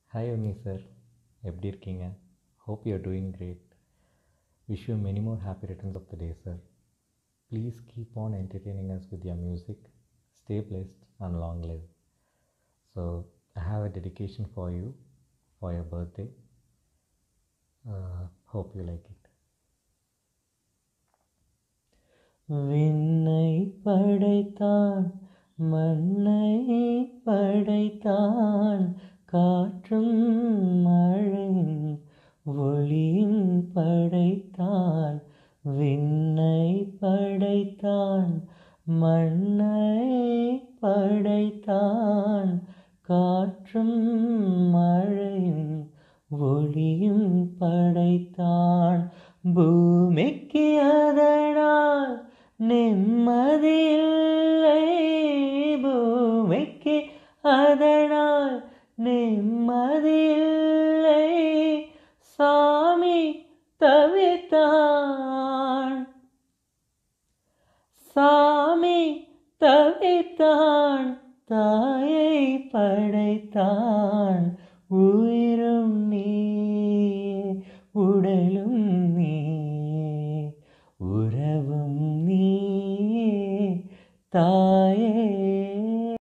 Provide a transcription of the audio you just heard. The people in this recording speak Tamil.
ஹாய் உன்னி சார் எப்படி இருக்கீங்க hope you are doing great wish you many more happy returns of the day sir please keep on entertaining us with your music stay blessed and long live so I have a dedication for you for your birthday hope you like it விண்ணை படைத்தான் மண்ணை படைத்தான் காற்றும் மழையும் ஒளியும் படைத்தான் விண்ணை படைத்தான் மண்ணை படைத்தான் காற்றும் மழையும் ஒளியும் படைத்தான் பூமிக்கு அதனால் நிம்மதியில்லை பூமிக்கு அதனால் நிம்மதியில்லை சாமி தவித்தான் சாமி தவித்தான் தாயை படைத்தான் உயிரும் நீ உடலும் நீ உறவும் நீ தாய்